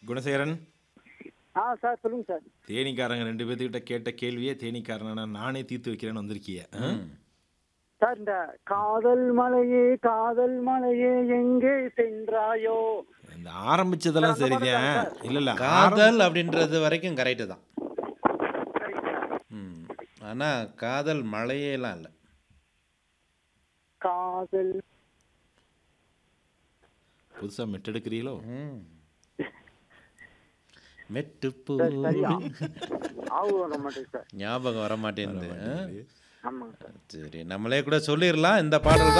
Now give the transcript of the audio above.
குணசேகரன் ஆ சார் சொல்லுங்க சார் தேனிக்காரங்க ரெண்டு பேர்த்துக்கிட்ட கேட்ட கேள்வியே தேனிக்காரனா நானே தீர்த்து வைக்கிறேன்னு வந்திருக்கிய ஆ? சார் இந்த காதல் மலையே காதல் மலையே எங்கே சென்றாயோ இந்த ஆரம்பிச்சதெல்லாம் சரிதான் இல்ல இல்ல ஆரம்- காதல் அப்படின்றது வரைக்கும் கரெக்டு தான் ம் ஆனால் காதல் மழையெல்லாம் இல்லை காதல் புதுசா மெட்டெடுக்கிறீங்களோ ம் மெட்டுப்பூ சார் சரியா ஆவு வர மாட்டேங்குது சார் ஞாபகம் வர மாட்டேங்குது ஆமாங்க சார் சரி நம்மளே கூட சொல்லிடலாம் இந்த பாடல்